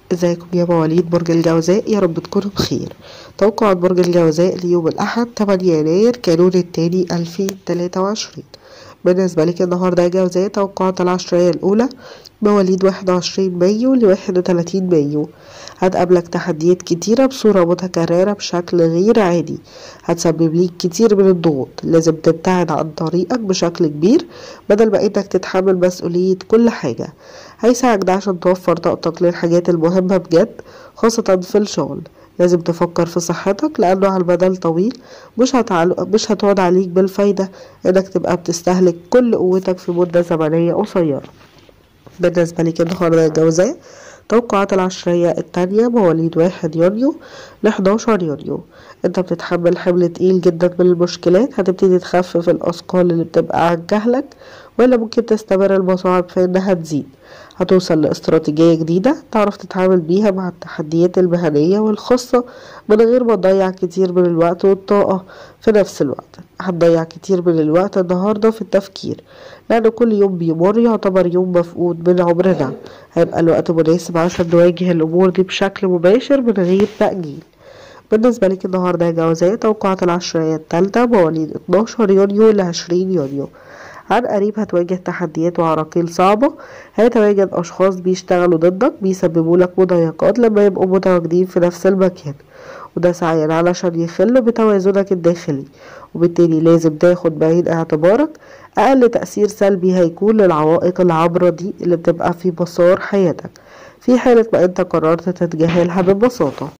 ازيكم يا مواليد برج الجوزاء يا رب تكونوا بخير توقعات برج الجوزاء ليوم الأحد 8 يناير كانون التاني 2023 بالنسبة لك النهاردة يا جوزاء توقعات العشرية الأولى مواليد 21 مايو ل 31 مايو هتقابلك تحديات كتيرة بصورة متكررة بشكل غير عادي هتسبب ليك كتير من الضغوط لازم تبتعد عن طريقك بشكل كبير بدل ما انك تتحمل مسؤولية كل حاجة هيساعدك ده عشان توفر طاقتك للحاجات المهمة بجد خاصة في الشغل لازم تفكر في صحتك لأنه على المدى الطويل مش هتعل... مش هتعود عليك بالفايدة إنك تبقى بتستهلك كل قوتك في مدة زمنية قصيرة بالنسبة لك النهاردة يا جوزاء توقعات العشرية التانية مواليد واحد يونيو لحداشر يونيو انت بتتحمل حمل تقيل جدا من المشكلات هتبتدي تخفف الأثقال اللي بتبقى عن جهلك ولا ممكن تستمر المصاعب في انها تزيد هتوصل لاستراتيجية جديدة تعرف تتعامل بيها مع التحديات المهنية والخاصة من غير ما تضيع كتير من الوقت والطاقة في نفس الوقت هتضيع كتير من الوقت النهاردة في التفكير لأن كل يوم بيمر يعتبر يوم مفقود من عمرنا هيبقى الوقت مناسب عشان نواجه الأمور دي بشكل مباشر من غير تأجيل بالنسبة لك النهاردة يا جوزاء توقعات العشرية التالتة مواليد 12 يونيو ل 20 يونيو عن قريب هتواجه تحديات وعراقيل صعبة هيتواجد أشخاص بيشتغلوا ضدك بيسببوا لك مضايقات لما يبقوا متواجدين في نفس المكان وده سعيا علشان يخل بتوازنك الداخلي وبالتالي لازم تاخد بعين اعتبارك أقل تأثير سلبي هيكون للعوائق العبرة دي اللي بتبقى في مسار حياتك في حالة ما انت قررت تتجاهلها ببساطة